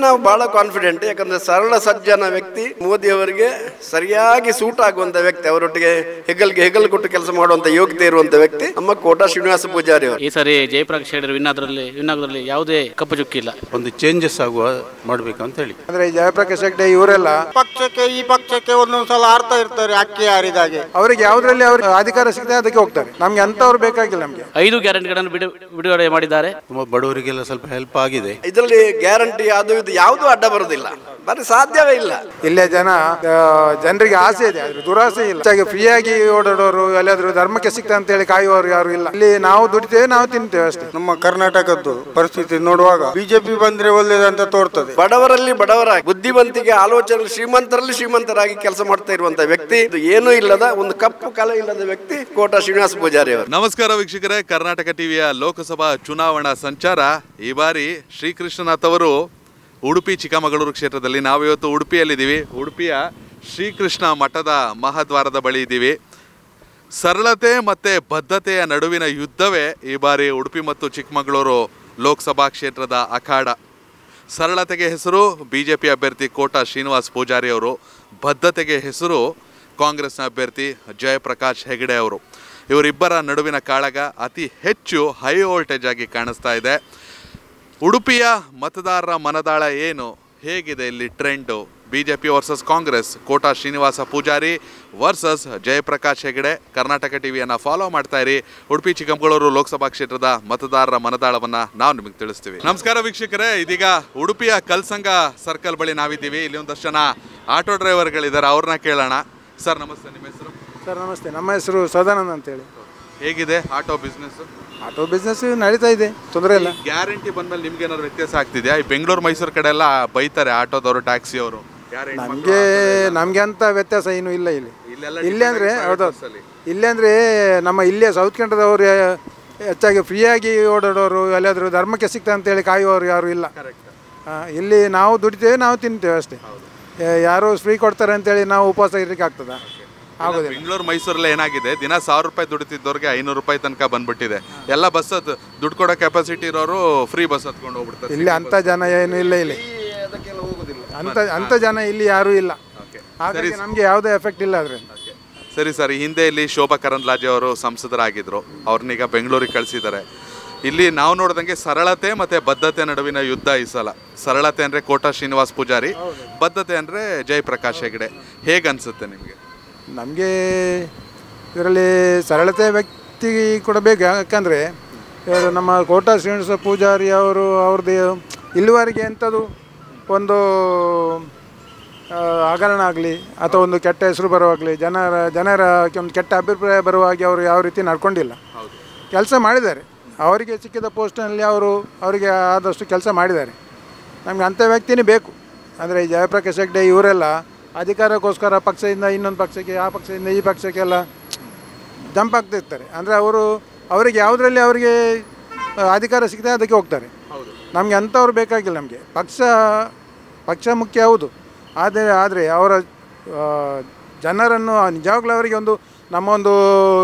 ನಾವು ಬಹಳ ಕಾನ್ಫಿಡೆಂಟ್ ಯಾಕಂದ್ರೆ ಸರಳ ಸಜ್ಜನ ವ್ಯಕ್ತಿ ಮೋದಿ ಅವರಿಗೆ ಸರಿಯಾಗಿ ಸೂಟ್ ಆಗುವಂತ ವ್ಯಕ್ತಿ ಅವರೊಟ್ಟಿಗೆ ಹೆಗಲ್ಗೆ ಹೆಗಲ್ ಕೊಟ್ಟು ಕೆಲಸ ಮಾಡುವಂತ ಯೋಗ್ಯತೆ ಇರುವಂತ ವ್ಯಕ್ತಿ ನಮ್ಮ ಕೋಟಾ ಶ್ರೀನಿವಾಸ ಪೂಜಾರಿ ಅವರು ಈ ಸಾರಿ ಜಯಪ್ರಕಾಶ್ ಹೆಗಡೆ ವಿನ್ ಆದ್ರಲ್ಲಿ ವಿನ್ ಆಗೋದ್ರಲ್ಲಿ ಯಾವುದೇ ಕಪ್ಪು ಚುಕ್ಕಿಲ್ಲ ಒಂದು ಚೇಂಜಸ್ ಆಗುವ ಮಾಡಬೇಕು ಅಂತ ಹೇಳಿ ಅಂದ್ರೆ ಈ ಜಯಪ್ರಕಾಶ್ ಹೆಗ್ಡೆ ಇವರೆಲ್ಲ ಪಕ್ಷಕ್ಕೆ ಈ ಪಕ್ಷಕ್ಕೆ ಒಂದೊಂದ್ಸಲ ಆಡ್ತಾ ಇರ್ತಾರೆ ಅಕ್ಕಿ ಹಾರಿದಾಗೆ ಅವರಿಗೆ ಯಾವ್ದ್ರಲ್ಲಿ ಅವ್ರಿಗೆ ಅಧಿಕಾರ ಸಿಗದೆ ಅದಕ್ಕೆ ಹೋಗ್ತಾರೆ ನಮ್ಗೆ ಅಂತವ್ರು ಬೇಕಾಗಿಲ್ಲ ನಮ್ಗೆ ಐದು ಗ್ಯಾರಂಟಿಗಳನ್ನು ಬಿಡು ಬಿಡುಗಡೆ ಮಾಡಿದ್ದಾರೆ ತುಂಬ ಬಡವರಿಗೆಲ್ಲ ಸ್ವಲ್ಪ ಹೆಲ್ಪ್ ಆಗಿದೆ ಇದರಲ್ಲಿ ಗ್ಯಾರಂಟಿ ಅದು ಇದು ಯಾವುದು ಅಡ್ಡ ಬರೋದಿಲ್ಲ ಬರೀ ಸಾಧ್ಯವೇ ಇಲ್ಲ ಇಲ್ಲೇ ಜನ ಆ, ಜನರಿಗೆ ಆಸೆ ಇದೆ ಆದ್ರೆ ದುರಾಸೆ ಇಲ್ಲ ಹೆಚ್ಚಾಗಿ ಫ್ರೀಯಾಗಿ ಓಡಾಡೋರು ಎಲ್ಲಾದ್ರೂ ಧರ್ಮಕ್ಕೆ ಸಿಗ್ತಾ ಅಂತ ಹೇಳಿ ಕಾಯುವವರು ಯಾರು ಇಲ್ಲ ಇಲ್ಲಿ ನಾವು ದುಡಿತೇವೆ ನಾವು ತಿಂತೇವೆ ಅಷ್ಟೇ ನಮ್ಮ ಕರ್ನಾಟಕದ್ದು ಪರಿಸ್ಥಿತಿ ನೋಡುವಾಗ ಬಿಜೆಪಿ ಬಂದ್ರೆ ಒಳ್ಳೇದಂತ ತೋರ್ತದೆ ಬಡವರಲ್ಲಿ ಬಡವರಾಗಿ ಬುದ್ಧಿವಂತಿಗೆ ಆಲೋಚನೆ ಶ್ರೀಮಂತರಲ್ಲಿ ಶ್ರೀಮಂತರಾಗಿ ಕೆಲಸ ಮಾಡ್ತಾ ಇರುವಂತ ವ್ಯಕ್ತಿ ಇದು ಏನೂ ಇಲ್ಲದ ಒಂದು ಕಪ್ಪು ಕಲೆ ಇಲ್ಲದ ವ್ಯಕ್ತಿ ಕೋಟಾ ಶ್ರೀನಿವಾಸ ಪೂಜಾರಿ ಅವರು ನಮಸ್ಕಾರ ವೀಕ್ಷಕರೇ ಕರ್ನಾಟಕ ಟಿವಿಯ ಲೋಕಸಭಾ ಚುನಾವಣಾ ಸಂಚಾರ ಈ ಬಾರಿ ಶ್ರೀಕೃಷ್ಣನಾಥ್ ಅವರು ಉಡುಪಿ ಚಿಕ್ಕಮಗಳೂರು ಕ್ಷೇತ್ರದಲ್ಲಿ ನಾವಿವತ್ತು ಉಡುಪಿಯಲ್ಲಿದ್ದೀವಿ ಉಡುಪಿಯ ಶ್ರೀಕೃಷ್ಣ ಮಠದ ಮಹಾದ್ವಾರದ ಬಳಿ ಇದ್ದೀವಿ ಸರಳತೆ ಮತ್ತು ಬದ್ಧತೆಯ ನಡುವಿನ ಯುದ್ಧವೇ ಈ ಬಾರಿ ಉಡುಪಿ ಮತ್ತು ಚಿಕ್ಕಮಗಳೂರು ಲೋಕಸಭಾ ಕ್ಷೇತ್ರದ ಅಖಾಡ ಸರಳತೆಗೆ ಹೆಸರು ಬಿ ಜೆ ಪಿ ಅಭ್ಯರ್ಥಿ ಕೋಟಾ ಶ್ರೀನಿವಾಸ್ ಪೂಜಾರಿ ಅವರು ಬದ್ಧತೆಗೆ ಹೆಸರು ಕಾಂಗ್ರೆಸ್ನ ಅಭ್ಯರ್ಥಿ ಜಯಪ್ರಕಾಶ್ ಹೆಗಡೆ ಅವರು ಇವರಿಬ್ಬರ ನಡುವಿನ ಕಾಳಗ ಅತಿ ಹೆಚ್ಚು ಹೈ ವೋಲ್ಟೇಜ್ ಆಗಿ ಕಾಣಿಸ್ತಾ ಇದೆ ಉಡುಪಿಯ ಮತದಾರರ ಮನದಾಳ ಏನು ಹೇಗಿದೆ ಇಲ್ಲಿ trend B J P versus Congress Kota Srinivasa Poojary versus Jayaprakash Hegde Karnataka ಟಿವಿಯನ್ನು ಫಾಲೋ ಮಾಡ್ತಾ ಇರಿ ಉಡುಪಿ ಚಿಕ್ಕಮಗಳೂರು ಲೋಕಸಭಾ ಕ್ಷೇತ್ರದ ಮತದಾರರ ಮನದಾಳವನ್ನು ನಾವು ನಿಮಗೆ ತಿಳಿಸ್ತೀವಿ ನಮಸ್ಕಾರ ವೀಕ್ಷಕರೇ ಇದೀಗ ಉಡುಪಿಯ ಕಲ್ಸಂಗ ಸರ್ಕಲ್ ಬಳಿ ನಾವಿದ್ದೀವಿ ಇಲ್ಲಿ ಒಂದಷ್ಟು ಜನ ಆಟೋ ಡ್ರೈವರ್ಗಳಿದ್ದಾರೆ ಅವ್ರನ್ನ ಕೇಳೋಣ ಸರ್ ನಮಸ್ತೆ ನಿಮ್ಮ ಹೆಸರು ಸರ್ ನಮಸ್ತೆ ನಮ್ಮ ಹೆಸರು ಸದಾನಂದ್ ಅಂತೇಳಿ ಹೇಗಿದೆ ಆಟೋ ಬಿಸ್ನೆಸ್ ಆಟೋ ಬಿಸ್ನೆಸ್ ನಡೀತಾ ಇದೆ ತೊಂದರೆ ಇಲ್ಲ ಗ್ಯಾರಂಟಿ ಬಂದ್ಮೇಲೆ ನಿಮ್ಗೆ ಏನಾದ್ರು ವ್ಯತ್ಯಾಸ ಆಗ್ತಿದೆಯಾ ಈ ಬೆಂಗಳೂರು ಮೈಸೂರು ಕಡೆ ಎಲ್ಲ ಬೈತಾರೆ ಆಟೋದವರು ಟ್ಯಾಕ್ಸಿ ಅವರು ನಮಗೆ ನಮಗೆ ಅಂತ ವ್ಯತ್ಯಾಸ ಏನು ಇಲ್ಲ ಇಲ್ಲಿ ಇಲ್ಲೆಲ್ಲ ಇಲ್ಲಿ ಅಂದರೆ depend ಹೌದು private bus ಅಲ್ಲಿ. ಇಲ್ಲಿ ಅಂದರೆ ನಮ್ಮ ಇಲ್ಲೇ ಸೌತ್ ಕೆನಡದವರು ಹೆಚ್ಚಾಗಿ ಫ್ರೀಯಾಗಿ ಓಡಾಡೋರು ಎಲ್ಲಾದರೂ ಧರ್ಮಕ್ಕೆ ಸಿಗ್ತಾ ಅಂತೇಳಿ ಕಾಯುವವರು ಯಾರು ಇಲ್ಲ ಆ, ಇಲ್ಲಿ ನಾವು ದುಡಿತೇವೆ ನಾವು ತಿಂತೇವೆ ಅಷ್ಟೇ ಯಾ- ಯಾರು ಫ್ರೀ ಕೊಡ್ತಾರೆ ಅಂತೇಳಿ ನಾವು ಉಪವಾಸ ಇರ್ಲಿಕ್ಕೆ ಆಗ್ತದ ಆಗೋದಿಲ್ಲ ಬೆಂಗಳೂರು ಮೈಸೂರಲ್ಲಿ ಏನಾಗಿದೆ ದಿನ ಸಾವಿರ ರೂಪಾಯಿ ದುಡಿತಿದ್ದವ್ರಿಗೆ ಐನೂರು ರೂಪಾಯಿ ತನಕ ಬಂದ್ಬಿಟ್ಟಿದೆ ಎಲ್ಲ ಬಸ್ ದುಡ್ಡು ಕೊಡೋ ಕೆಪಾಸಿಟಿ ಇರೋರು ಫ್ರೀ ಬಸ್ ಹತ್ಕೊಂಡು ಹೋಗ್ಬಿಡ್ತಾರೆ ಇಲ್ಲಿ ಅಂಥ ಜನ ಏನು ಇಲ್ಲ ಇಲ್ಲಿ ಅಂಥ ಅಂಥ ಜನ ಇಲ್ಲಿ ಯಾರೂ ಇಲ್ಲ ಹಾಗಾಗಿ ನಮಗೆ ಯಾವುದೇ ಎಫೆಕ್ಟ್ ಇಲ್ಲ ಅದರಿಂದ ಸರಿ ಸರ್ ಈ ಹಿಂದೆ ಇಲ್ಲಿ ಶೋಭಾ ಕರಂದ್ಲಾಜೆ ಅವರು ಸಂಸದರಾಗಿದ್ರು ಅವ್ರನ್ನೀಗ ಬೆಂಗಳೂರಿಗೆ ಕಳಿಸಿದ್ದಾರೆ ಇಲ್ಲಿ ನಾವು ನೋಡಿದಂಗೆ ಸರಳತೆ ಮತ್ತೆ ಬದ್ಧತೆ ನಡುವಿನ ಯುದ್ಧ ಈ ಸಲ ಸರಳತೆ ಅಂದ್ರೆ ಕೋಟಾ ಶ್ರೀನಿವಾಸ್ ಪೂಜಾರಿ ಬದ್ಧತೆ ಅಂದ್ರೆ ಜಯಪ್ರಕಾಶ್ ಹೆಗಡೆ ಹೇಗೆ ಅನ್ಸುತ್ತೆ ನಿಮಗೆ ನಮಗೆ ಇದರಲ್ಲಿ ಸರಳತೆ ವ್ಯಕ್ತಿ ಕೂಡ ಬೇಕು ಯಾಕಂದರೆ ಇವರು ನಮ್ಮ ಕೋಟಾ ಶ್ರೀನಿವಾಸ ಪೂಜಾರಿ ಅವರು ಅವ್ರದ್ದು ಇಲ್ಲಿವರೆಗೆ ಎಂಥದ್ದು ಒಂದು ಆ, ಹಗರಣ ಆಗಲಿ ಅಥವಾ ಒಂದು ಕೆಟ್ಟ ಹೆಸರು ಬರುವಾಗಲಿ ಜನರ ಜನರ ಒಂದು ಕೆಟ್ಟ ಅಭಿಪ್ರಾಯ ಬರುವ ಹಾಗೆ ಅವರು ಯಾವ ರೀತಿ ನಡ್ಕೊಂಡಿಲ್ಲ ಕೆಲಸ ಮಾಡಿದ್ದಾರೆ ಅವರಿಗೆ ಸಿಕ್ಕಿದ ಪೋಸ್ಟ್ನಲ್ಲಿ ಅವರು ಅವರಿಗೆ ಆದಷ್ಟು ಕೆಲಸ ಮಾಡಿದ್ದಾರೆ ನಮಗೆ ಅಂಥ ವ್ಯಕ್ತಿನೇ ಬೇಕು ಅಂದರೆ ಜಯಪ್ರಕಾಶ್ ಹೆಗ್ಡೆ ಇವರೆಲ್ಲ ಅಧಿಕಾರಕ್ಕೋಸ್ಕರ ಪಕ್ಷದಿಂದ ಇನ್ನೊಂದು ಪಕ್ಷಕ್ಕೆ ಆ ಪಕ್ಷದಿಂದ ಈ ಪಕ್ಷಕ್ಕೆಲ್ಲ ಜಂಪ್ ಆಗ್ತಿರ್ತಾರೆ ಅಂದರೆ ಅವರು ಅವರಿಗೆ ಯಾವುದರಲ್ಲಿ ಅವರಿಗೆ ಆ, ಅಧಿಕಾರ ಸಿಗ್ತದೆ ಅದಕ್ಕೆ ಹೋಗ್ತಾರೆ ನಮಗೆ ಅಂಥವ್ರು ಬೇಕಾಗಿಲ್ಲ ನಮಗೆ ಪಕ್ಷ ಪಕ್ಷ ಮುಖ್ಯ ಹೌದು ಆದರೆ ಆದರೆ ಅವರ ಆ, ಜನರನ್ನು ನಿಜವಾಗ್ಲೂ ಅವರಿಗೆ ಒಂದು ನಮ್ಮ ಒಂದು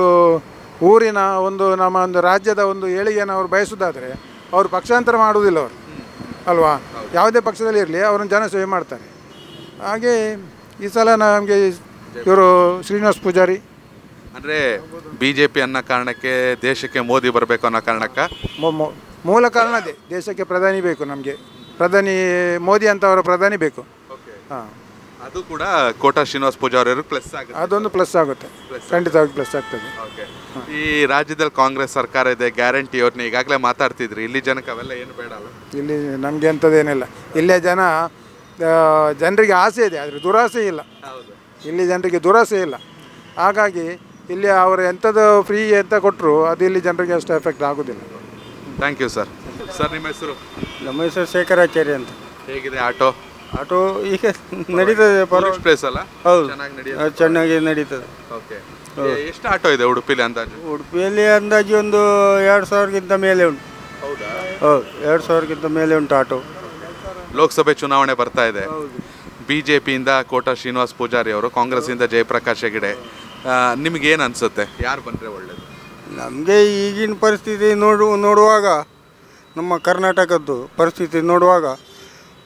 ಊರಿನ ಒಂದು ನಮ್ಮ ಒಂದು ರಾಜ್ಯದ ಒಂದು ಏಳಿಗೆಯನ್ನು ಅವರು ಬಯಸೋದಾದರೆ ಅವರು ಪಕ್ಷಾಂತರ ಮಾಡುವುದಿಲ್ಲ ಅವರು ಅಲ್ವಾ ಯಾವುದೇ ಪಕ್ಷದಲ್ಲಿ ಇರಲಿ ಅವರನ್ನು ಜನ ಸೇವೆ ಮಾಡ್ತಾರೆ ಹಾಗೆ ಈ ಸಲ ನಮಗೆ ಇವರು ಶ್ರೀನಿವಾಸ್ ಪೂಜಾರಿ ಅಂದ್ರೆ ಬಿಜೆಪಿ ಅನ್ನೋ ಕಾರಣಕ್ಕೆ ದೇಶಕ್ಕೆ ಮೋದಿ ಬರಬೇಕು ಅನ್ನೋ ಕಾರಣಕ್ಕ ಮೊ- ಮೊ- ಮೂಲ ಕಾರಣ ಅದೇ ದೇಶಕ್ಕೆ ಪ್ರಧಾನಿ ಬೇಕು ನಮಗೆ ಪ್ರಧಾನಿ ಮೋದಿ ಅಂತವರ ಪ್ರಧಾನಿ ಬೇಕು ಹಾಂ ಅದು ಕೂಡ ಕೋಟಾ ಶ್ರೀನಿವಾಸ್ ಪೂಜಾರಿ ಅವ್ರಿಗೆ ಪ್ಲಸ್ ಆಗುತ್ತೆ ಅದೊಂದು ಪ್ಲಸ್ ಆಗುತ್ತೆ ಖಂಡಿತವಾಗಿ ಪ್ಲಸ್ ಆಗ್ತದೆ ಈ ರಾಜ್ಯದಲ್ಲಿ ಕಾಂಗ್ರೆಸ್ ಸರ್ಕಾರ ಇದೆ ಗ್ಯಾರಂಟಿ ಯೋಜನೆ ಈಗಾಗಲೇ ಮಾತಾಡ್ತಿದ್ರಿ ಇಲ್ಲಿ ಜನಕ್ಕೆ ಅವೆಲ್ಲ ಏನು ಬೇಡ ಅಲ್ಲ ಇಲ್ಲಿ ನಮಗೆ ಅಂಥದ್ದೇನಿಲ್ಲ ಇಲ್ಲೇ ಜನ ಆ, ಜನರಿಗೆ ಆಸೆ ಇದೆ ಆದರೆ ದುರಾಸೆ ಇಲ್ಲ ಇಲ್ಲಿ ಜನರಿಗೆ ದುರಾಸೆ ಇಲ್ಲ ಹಾಗಾಗಿ ಇಲ್ಲಿ ಅವರು ಎಂಥದ್ದು ಫ್ರೀ ಅಂತ ಕೊಟ್ಟರು ಅದು ಇಲ್ಲಿ ಜನರಿಗೆ ಅಷ್ಟು ಎಫೆಕ್ಟ್ ಆಗೋದಿಲ್ಲ ಥ್ಯಾಂಕ್ ಯು ಸರ್ ಸರ್ ನಿಮ್ಮ ಹೆಸರು ನಮ್ಮ ಹೆಸರು ಶೇಖರಾಚಾರ್ಯ ಅಂತ ಹೇಗಿದೆ ಆಟೋ ಆಟೋ ಈಗ ನಡೀತದೆ ಪರವಾಗಿಲ್ಲ ಪ್ಲೇಸ್ ಅಲ್ಲ ಹೌದು ಚೆನ್ನಾಗಿ ಆ, ನಡೆಯುತ್ತೆ ಚೆನ್ನಾಗಿ ನಡೀತದೆ ಓಕೆ ಎಷ್ಟು ಆಟೋ ಇದೆ ಉಡುಪಿಲಿ ಅಂದಾಜು ಉಡುಪಿಯಲ್ಲಿ ಅಂದಾಜು ಒಂದು ಎರಡು ಸಾವಿರಕ್ಕಿಂತ ಮೇಲೆ ಉಂಟು ಹೌದು ಎರಡು ಸಾವಿರಕ್ಕಿಂತ ಮೇಲೆ ಉಂಟು ಆಟೋ ಲೋಕಸಭೆ ಚುನಾವಣೆ ಬರ್ತಾ ಇದೆ ಬಿಜೆಪಿಯಿಂದ ಕೋಟಾ ಶ್ರೀನಿವಾಸ್ ಪೂಜಾರಿ ಅವರು ಕಾಂಗ್ರೆಸ್ಸಿಂದ ಜಯಪ್ರಕಾಶ್ ಹೆಗಡೆ ನಿಮ್ಗೆ ಏನು ಅನ್ಸುತ್ತೆ ಯಾರು ಬಂದರೆ ಒಳ್ಳೇದು ನಮಗೆ ಈಗಿನ ಪರಿಸ್ಥಿತಿ ನೋಡು ನೋಡುವಾಗ ನಮ್ಮ ಕರ್ನಾಟಕದ್ದು ಪರಿಸ್ಥಿತಿ ನೋಡುವಾಗ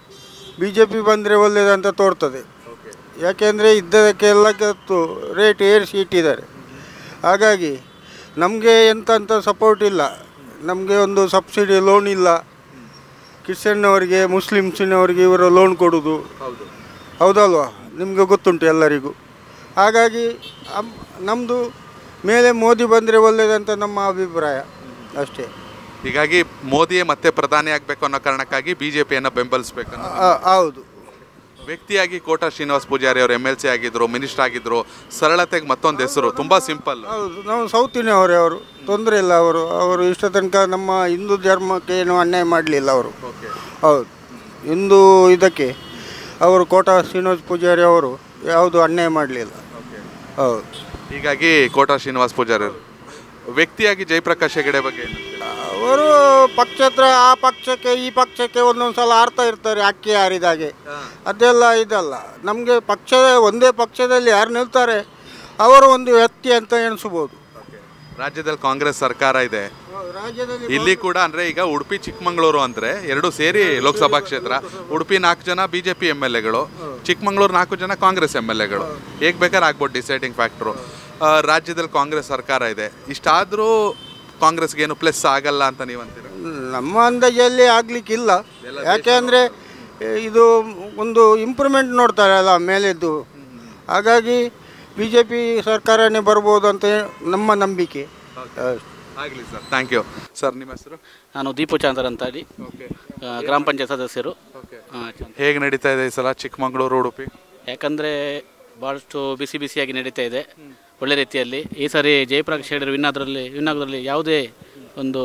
ಬಿ ಜೆ ಪಿ ಬಂದರೆ ಒಳ್ಳೆಯದಂತ ತೋರ್ತದೆ ಯಾಕೆಂದರೆ ಇದ್ದದಕ್ಕೆಲ್ಲಕ್ಕೂ ರೇಟ್ ಏರಿಸಿ ಇಟ್ಟಿದ್ದಾರೆ ಹಾಗಾಗಿ ನಮಗೆ ಎಂತ ಅಂತ ಸಪೋರ್ಟ್ ಇಲ್ಲ ನಮಗೆ ಒಂದು ಸಬ್ಸಿಡಿ ಲೋನ್ ಇಲ್ಲ ಕ್ರಿಶ್ಚಿಯನ್ನವರಿಗೆ ಮುಸ್ಲಿಮ್ಸಿನವರಿಗೆ ಇವರು ಲೋನ್ ಕೊಡೋದು ಹೌದಲ್ವಾ ನಿಮಗೆ ಗೊತ್ತುಂಟು ಎಲ್ಲರಿಗೂ ಹಾಗಾಗಿ ನಮ್ಮದು ಮೇಲೆ ಮೋದಿ ಬಂದರೆ ಒಳ್ಳೆಯದಂತ ನಮ್ಮ ಅಭಿಪ್ರಾಯ ಅಷ್ಟೇ ಹೀಗಾಗಿ ಮೋದಿಯೇ ಮತ್ತೆ ಪ್ರಧಾನಿ ಆಗಬೇಕು ಅನ್ನೋ ಕಾರಣಕ್ಕಾಗಿ ಬಿಜೆಪಿಯನ್ನು ಬೆಂಬಲಿಸಬೇಕು ಅನ್ನೋ ಆ, ಹೌದು ವ್ಯಕ್ತಿಯಾಗಿ ಕೋಟಾ ಶ್ರೀನಿವಾಸ್ ಪೂಜಾರಿ ಅವರು ಎಮ್ ಎಲ್ ಸಿ ಆಗಿದ್ರು ಮಿನಿಸ್ಟರ್ ಆಗಿದ್ರು ಸರಳತೆಗೆ ಮತ್ತೊಂದು ಹೆಸರು ತುಂಬಾ ಸಿಂಪಲ್ ಹೌದು ನಾವು ಸೌತಿನವರೇ ಅವರು ತೊಂದರೆ ಇಲ್ಲ ಅವರು ಅವರು ಇಷ್ಟ ತನಕ ನಮ್ಮ ಹಿಂದೂ ಧರ್ಮಕ್ಕೆ ಏನು ಅನ್ಯಾಯ ಮಾಡಲಿಲ್ಲ ಅವರು ಹೌದು ಹಿಂದೂ ಇದಕ್ಕೆ ಅವರು ಕೋಟಾ ಶ್ರೀನಿವಾಸ ಪೂಜಾರಿ ಅವರು ಯಾವುದು ಅನ್ಯಾಯ ಮಾಡಲಿಲ್ಲ ಹೌದು ಹೀಗಾಗಿ ಕೋಟಾ ಶ್ರೀನಿವಾಸ್ ಪೂಜಾರಿ ಅವರು ವ್ಯಕ್ತಿಯಾಗಿ ಜಯಪ್ರಕಾಶ್ ಹೆಗಡೆ ಬಗ್ಗೆ ಏನು? ಅವರು ಪಕ್ಷತ್ರ ಆ ಪಕ್ಷಕ್ಕೆ ಈ ಪಕ್ಷಕ್ಕೆ ಒಂದೊಂದು ಸಲ ಆಡ್ತಾ ಇರ್ತಾರೆ ಅಕ್ಕಿ ಹಾರಿದಾಗೆ ಅದೆಲ್ಲ ಇದಲ್ಲ ನಮಗೆ ಪಕ್ಷ ಒಂದೇ ಪಕ್ಷದಲ್ಲಿ ಯಾರು ನಿಲ್ತಾರೆ ಅವರು ಒಂದು ವ್ಯಕ್ತಿ ಅಂತ ಎಣಿಸ್ಬೋದು ರಾಜ್ಯದಲ್ಲಿ ಕಾಂಗ್ರೆಸ್ ಸರ್ಕಾರ ಇದೆ ರಾಜ್ಯದಲ್ಲಿ ಇಲ್ಲಿ ಕೂಡ ಅಂದ್ರೆ ಈಗ ಉಡುಪಿ ಚಿಕ್ಕಮಂಗ್ಳೂರು ಅಂದ್ರೆ ಎರಡು ಸೇರಿ ಲೋಕಸಭಾ ಕ್ಷೇತ್ರ ಉಡುಪಿ ನಾಲ್ಕು ಜನ ಬಿಜೆಪಿ ಎಮ್ ಎಲ್ ಎಗಳು ಚಿಕ್ಕಮಂಗ್ಳೂರು ನಾಲ್ಕು ಜನ ಕಾಂಗ್ರೆಸ್ ಎಮ್ ಎಲ್ ಎಗಳು ಹೇಗೆ ಬೇಕಾದ್ರೆ ಆಗ್ಬೋದು ಡಿಸೈಡಿಂಗ್ ಫ್ಯಾಕ್ಟ್ರು ರಾಜ್ಯದಲ್ಲಿ ಕಾಂಗ್ರೆಸ್ ಸರ್ಕಾರ ಇದೆ ಇಷ್ಟಾದರೂ ಕಾಂಗ್ರೆಸ್ಗೆ ಏನು ಪ್ಲಸ್ ಆಗಲ್ಲ ಅಂತ ನೀವು ಅಂತೀರ ನಮ್ಮ ಅಂದಾಜಲ್ಲಿ ಆಗ್ಲಿಕ್ಕಿಲ್ಲ ಯಾಕೆಂದರೆ ಇದು ಒಂದು ಇಂಪ್ರೂವ್ಮೆಂಟ್ ನೋಡ್ತಾರೆ ಅಲ್ಲ ಮೇಲೆದ್ದು ಹಾಗಾಗಿ ಬಿ ಜೆ ಪಿ ಸರ್ಕಾರನೇ ಬರ್ಬೋದು ಅಂತ ನಮ್ಮ ನಂಬಿಕೆ ಅಷ್ಟೇ. ಆಗಲಿ ಸರ್ ಥ್ಯಾಂಕ್ ಯು ಸರ್ ನಿಮ್ಮ ಹೆಸರು ನಾನು ದೀಪು ಚಾಂದರ್ ಅಂತ ಹೇಳಿ ಆ, ಗ್ರಾಮ ಪಂಚಾಯತ್ ಸದಸ್ಯರು ಆ, ಚಂದ್ರ. ಹೇಗೆ ನಡೀತಾ ಇದೆ ಈ ಸಲ ಚಿಕ್ಕಮಂಗ್ಳೂರು ಉಡುಪಿ ಯಾಕಂದರೆ ಭಾಳಷ್ಟು ಬಿಸಿ ಬಿಸಿಯಾಗಿ ನಡೀತಾ ಇದೆ ಒಳ್ಳೆ ರೀತಿಯಲ್ಲಿ ಈ ಸಾರಿ ಜಯಪ್ರಕಾಶ್ ಹೆಗಡೆ ವಿನ್ ಆದ್ರಲ್ಲಿ ವಿನ್ ಆಗೋದ್ರಲ್ಲಿ ಯಾವುದೇ ಒಂದು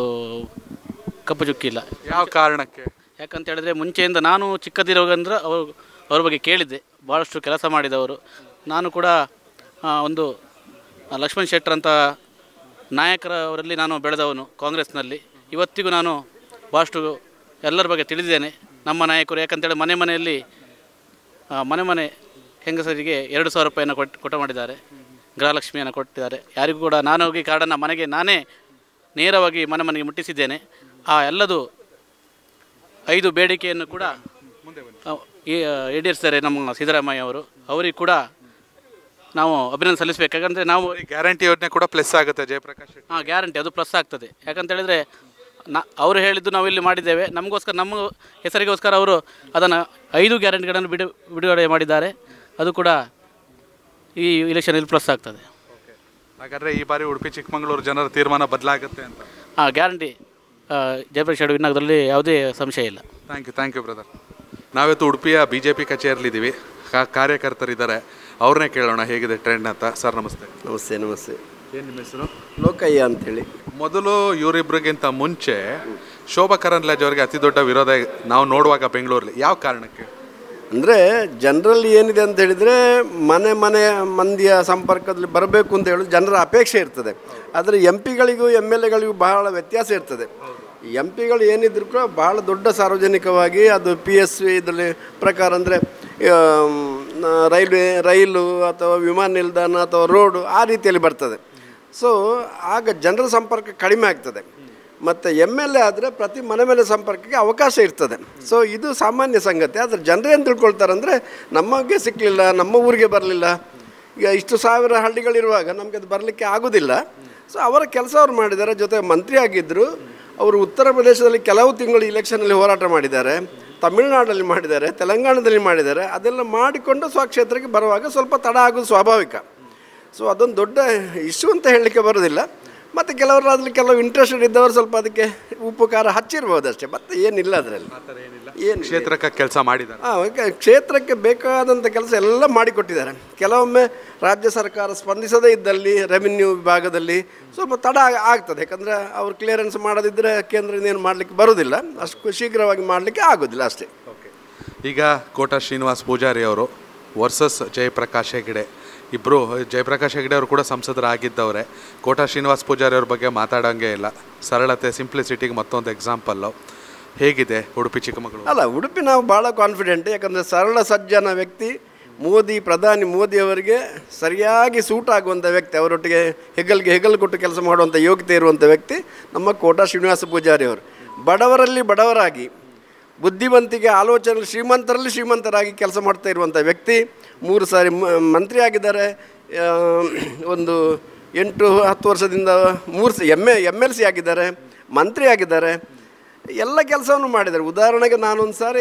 ಕಪ್ಪು ಚುಕ್ಕಿಲ್ಲ ಯಾವ ಕಾರಣಕ್ಕೆ ಯಾಕಂತ ಹೇಳಿದ್ರೆ ಮುಂಚೆಯಿಂದ ನಾನು ಚಿಕ್ಕದಿರುವಾಗಂದ್ರೆ ಅವರು ಅವ್ರ ಬಗ್ಗೆ ಕೇಳಿದ್ದೆ ಭಾಳಷ್ಟು ಕೆಲಸ ಮಾಡಿದವರು ನಾನು ಕೂಡ ಆ, ಒಂದು ಆ, ಲಕ್ಷ್ಮಣ್ ಶೆಟ್ಟರ್ ಅಂತ ನಾಯಕರವರಲ್ಲಿ ನಾನು ಬೆಳೆದವನು ಕಾಂಗ್ರೆಸ್ನಲ್ಲಿ ಇವತ್ತಿಗೂ ನಾನು ಭಾಳಷ್ಟು ಎಲ್ಲರ ಬಗ್ಗೆ ತಿಳಿದಿದ್ದೇನೆ ನಮ್ಮ ನಾಯಕರು ಯಾಕಂತೇಳಿ ಮನೆ ಮನೆಯಲ್ಲಿ ಆ, ಮನೆ ಮನೆ ಹೆಂಗಸರಿಗೆ ಎರಡು ಸಾವಿರ ರೂಪಾಯಿಯನ್ನು ಕೊಟ್ಟು ಕೊಟ್ಟ ಮಾಡಿದ್ದಾರೆ ಗೃಹಲಕ್ಷ್ಮಿಯನ್ನು ಕೊಟ್ಟಿದ್ದಾರೆ ಯಾರಿಗೂ ಕೂಡ ನಾನು ಹೋಗಿ ಕಾರ್ಡನ್ನು ಮನೆಗೆ ನಾನೇ ನೇರವಾಗಿ ಮನೆ ಮನೆಗೆ ಮುಟ್ಟಿಸಿದ್ದೇನೆ ಆ ಎಲ್ಲದು ಐದು ಬೇಡಿಕೆಯನ್ನು ಕೂಡ ಆ, ಈ- ಈಡೇರಿಸ್ತಾರೆ ನಮ್ಮ ಸಿದ್ದರಾಮಯ್ಯ ಅವರು ಅವರಿಗೆ ಕೂಡ ನಾವು ಅಭಿನಂದನೆ ಸಲ್ಲಿಸಬೇಕು ಯಾಕಂದರೆ ನಾವು ಗ್ಯಾರಂಟಿ ಯೋಜನೆ ಕೂಡ ಪ್ಲಸ್ ಆಗುತ್ತೆ ಜಯಪ್ರಕಾಶ್ ಶೆಟ್ಟಿ. ಹಾಂ ಗ್ಯಾರಂಟಿ ಅದು ಪ್ಲಸ್ ಆಗ್ತದೆ ಯಾಕಂತ ಹೇಳಿದರೆ ನಾ ಅವರು ಹೇಳಿದ್ದು ನಾವು ಇಲ್ಲಿ ಮಾಡಿದ್ದೇವೆ ನಮಗೋಸ್ಕರ ನಮ್ಮ ಹೆಸರಿಗೋಸ್ಕರ ಅವರು ಅದನ್ನು ಐದು ಗ್ಯಾರಂಟಿಗಳನ್ನು ಬಿಡು ಬಿಡುಗಡೆ ಮಾಡಿದ್ದಾರೆ ಅದು ಕೂಡ ಈ ಇಲೆಕ್ಷನಲ್ಲಿ ಪ್ಲಸ್ ಆಗ್ತದೆ ಹಾಗಾದ್ರೆ ಈ ಬಾರಿ ಉಡುಪಿ ಚಿಕ್ಕಮಂಗ್ಳೂರು ಜನರ ತೀರ್ಮಾನ ಬದಲಾಗುತ್ತೆ ಅಂತ ಹಾಂ ಗ್ಯಾರಂಟಿ ಜಯಪ್ರಕಾಶ್ ಹೆಗಡೆ ವಿನ್ ಆಗೋದ್ರಲ್ಲಿ ಯಾವುದೇ ಸಂಶಯ ಇಲ್ಲ thank you thank you brother ನಾವಿವತ್ತು ಉಡುಪಿಯ ಬಿ ಜೆ ಪಿ ಕಚೇರಿಲಿದ್ದೀವಿ ಕಾ- ಕಾರ್ಯಕರ್ತರಿದ್ದಾರೆ ಅವ್ರನ್ನೇ ಕೇಳೋಣ ಹೇಗಿದೆ ಟ್ರೆಂಡ್ ಅಂತ ಸರ್ ನಮಸ್ತೆ ನಮಸ್ತೆ ನಮಸ್ತೆ ಏನು ನಿಮ್ಮ ಹೆಸರು ಲೋಕಯ್ಯ ಅಂತೇಳಿ ಮೊದಲು ಇವರಿಬ್ರಿಗಿಂತ ಮುಂಚೆ ಶೋಭಾ ಕರಂದ್ಲಾಜೆ ಅವರಿಗೆ ಅತಿ ದೊಡ್ಡ ವಿರೋಧ ನಾವು ನೋಡುವಾಗ ಬೆಂಗಳೂರಲ್ಲಿ ಯಾವ ಕಾರಣಕ್ಕೆ ಅಂದರೆ ಜನರಲ್ಲಿ ಏನಿದೆ ಅಂತ ಹೇಳಿದರೆ ಮನೆ ಮನೆ ಮಂದಿಯ ಸಂಪರ್ಕದಲ್ಲಿ ಬರಬೇಕು ಅಂತ ಹೇಳೋದು ಜನರ ಅಪೇಕ್ಷೆ ಇರ್ತದೆ ಆದರೆ ಎಂ ಪಿಗಳಿಗೂ ಎಮ್ ಎಲ್ ಎಗಳಿಗೂ ಬಹಳ ವ್ಯತ್ಯಾಸ ಇರ್ತದೆ ಎಂ ಪಿಗಳು ಏನಿದ್ರು ಕೂಡ ಬಹಳ ದೊಡ್ಡ ಸಾರ್ವಜನಿಕವಾಗಿ ಅದು ಪಿ ಎಸ್ ವಿ ಇದರಲ್ಲಿ ಪ್ರಕಾರ ಅಂದರೆ ರೈಲ್ವೆ ರೈಲು ಅಥವಾ ವಿಮಾನ ನಿಲ್ದಾಣ ಅಥವಾ ರೋಡು ಆ ರೀತಿಯಲ್ಲಿ ಬರ್ತದೆ ಸೊ ಆಗ ಜನರ ಸಂಪರ್ಕ ಕಡಿಮೆ ಆಗ್ತದೆ ಮತ್ತು ಎಮ್ ಎಲ್ ಎ ಆದರೆ ಪ್ರತಿ ಮನೆ ಮೇಲೆ ಸಂಪರ್ಕಕ್ಕೆ ಅವಕಾಶ ಇರ್ತದೆ ಸೊ ಇದು ಸಾಮಾನ್ಯ ಸಂಗತಿ ಆದರೆ ಜನರು ಏನು ತಿಳ್ಕೊಳ್ತಾರೆ ಅಂದರೆ ನಮಗೆ ಸಿಕ್ಕಲಿಲ್ಲ ನಮ್ಮ ಊರಿಗೆ ಬರಲಿಲ್ಲ ಈಗ ಇಷ್ಟು ಸಾವಿರ ಹಳ್ಳಿಗಳಿರುವಾಗ ನಮಗೆ ಅದು ಬರಲಿಕ್ಕೆ ಆಗೋದಿಲ್ಲ ಸೊ ಅವರ ಕೆಲಸ ಅವ್ರು ಮಾಡಿದ್ದಾರೆ ಜೊತೆ ಮಂತ್ರಿ ಆಗಿದ್ದರು ಅವರು ಉತ್ತರ ಪ್ರದೇಶದಲ್ಲಿ ಕೆಲವು ತಿಂಗಳು ಇಲೆಕ್ಷನಲ್ಲಿ ಹೋರಾಟ ಮಾಡಿದ್ದಾರೆ ತಮಿಳುನಾಡಲ್ಲಿ ಮಾಡಿದ್ದಾರೆ ತೆಲಂಗಾಣದಲ್ಲಿ ಮಾಡಿದ್ದಾರೆ ಅದೆಲ್ಲ ಮಾಡಿಕೊಂಡು ಸ್ವಕ್ಷೇತ್ರಕ್ಕೆ ಬರುವಾಗ ಸ್ವಲ್ಪ ತಡ ಆಗೋದು ಸ್ವಾಭಾವಿಕ ಸೊ ಅದೊಂದು ದೊಡ್ಡ ಇಶ್ಯೂ ಅಂತ ಹೇಳಲಿಕ್ಕೆ ಬರೋದಿಲ್ಲ ಮತ್ತು ಕೆಲವರು ಅದ್ರಲ್ಲಿ ಕೆಲವು ಇಂಟ್ರೆಸ್ಟೆಡ್ ಇದ್ದವರು ಸ್ವಲ್ಪ ಅದಕ್ಕೆ ಉಪ್ಪು ಖಾರ ಹಚ್ಚಿರ್ಬೋದು ಅಷ್ಟೇ ಮತ್ತೆ ಏನಿಲ್ಲ ಅದರಲ್ಲಿ ಏನು ಕ್ಷೇತ್ರಕ್ಕೆ ಕೆಲಸ ಮಾಡಿದ್ದಾರೆ ಹಾಂ ಓಕೆ ಕ್ಷೇತ್ರಕ್ಕೆ ಬೇಕಾದಂಥ ಕೆಲಸ ಎಲ್ಲ ಮಾಡಿಕೊಟ್ಟಿದ್ದಾರೆ ಕೆಲವೊಮ್ಮೆ ರಾಜ್ಯ ಸರ್ಕಾರ ಸ್ಪಂದಿಸದೇ ಇದ್ದಲ್ಲಿ ರೆವಿನ್ಯೂ ವಿಭಾಗದಲ್ಲಿ ಸ್ವಲ್ಪ ತಡ ಆಗ್- ಆಗ್ತದೆ ಯಾಕಂದರೆ ಅವ್ರು ಕ್ಲಿಯರೆನ್ಸ್ ಮಾಡದಿದ್ದರೆ ಕೇಂದ್ರದಿಂದ ಏನು ಮಾಡಲಿಕ್ಕೆ ಬರೋದಿಲ್ಲ ಅಷ್ಟು ಶೀಘ್ರವಾಗಿ ಮಾಡಲಿಕ್ಕೆ ಆಗೋದಿಲ್ಲ ಅಷ್ಟೇ ಈಗ ಕೋಟಾ ಶ್ರೀನಿವಾಸ್ ಪೂಜಾರಿ ಅವರು ವರ್ಸಸ್ ಜಯಪ್ರಕಾಶ್ ಹೆಗಡೆ ಇಬ್ಬರು ಜಯಪ್ರಕಾಶ್ ಹೆಗಡೆ ಅವರು ಕೂಡ ಸಂಸದರಾಗಿದ್ದವರೇ ಕೋಟಾ ಶ್ರೀನಿವಾಸ್ ಪೂಜಾರಿ ಅವ್ರ ಬಗ್ಗೆ ಮಾತಾಡೋಂಗೆ ಇಲ್ಲ ಸರಳತೆ ಸಿಂಪ್ಲಿಸಿಟಿಗೆ ಮತ್ತೊಂದು ಎಕ್ಸಾಂಪಲ್ಲು ಹೇಗಿದೆ ಉಡುಪಿ ಚಿಕ್ಕಮಗಳೂರು ಅಲ್ಲ ಉಡುಪಿ ನಾವು ಭಾಳ ಕಾನ್ಫಿಡೆಂಟ್ ಯಾಕಂದರೆ ಸರಳ ಸಜ್ಜನ ವ್ಯಕ್ತಿ ಮೋದಿ ಪ್ರಧಾನಿ ಮೋದಿಯವರಿಗೆ ಸರಿಯಾಗಿ ಸೂಟ್ ಆಗುವಂಥ ವ್ಯಕ್ತಿ ಅವರೊಟ್ಟಿಗೆ ಹೆಗಲ್ಗೆ ಹೆಗಲು ಕೊಟ್ಟು ಕೆಲಸ ಮಾಡುವಂಥ ಯೋಗ್ಯತೆ ಇರುವಂಥ ವ್ಯಕ್ತಿ ನಮ್ಮ ಕೋಟಾ ಶ್ರೀನಿವಾಸ ಪೂಜಾರಿ ಅವರು ಬಡವರಲ್ಲಿ ಬಡವರಾಗಿ ಬುದ್ಧಿವಂತಿಕೆ ಆಲೋಚನೆ ಶ್ರೀಮಂತರಲ್ಲಿ ಶ್ರೀಮಂತರಾಗಿ ಕೆಲಸ ಮಾಡ್ತಾ ಇರುವಂಥ ವ್ಯಕ್ತಿ ಮೂರು ಸಾರಿ ಮ- ಮಂತ್ರಿ ಆಗಿದ್ದಾರೆ ಆ, ಒಂದು ಎಂಟು ಹತ್ತು ವರ್ಷದಿಂದ ಮೂರು ಸ M A M L C ಆಗಿದ್ದಾರೆ ಮಂತ್ರಿ ಆಗಿದ್ದಾರೆ ಎಲ್ಲ ಕೆಲಸವನ್ನು ಮಾಡಿದ್ದಾರೆ ಉದಾಹರಣೆಗೆ ನಾನೊಂದು ಸಾರಿ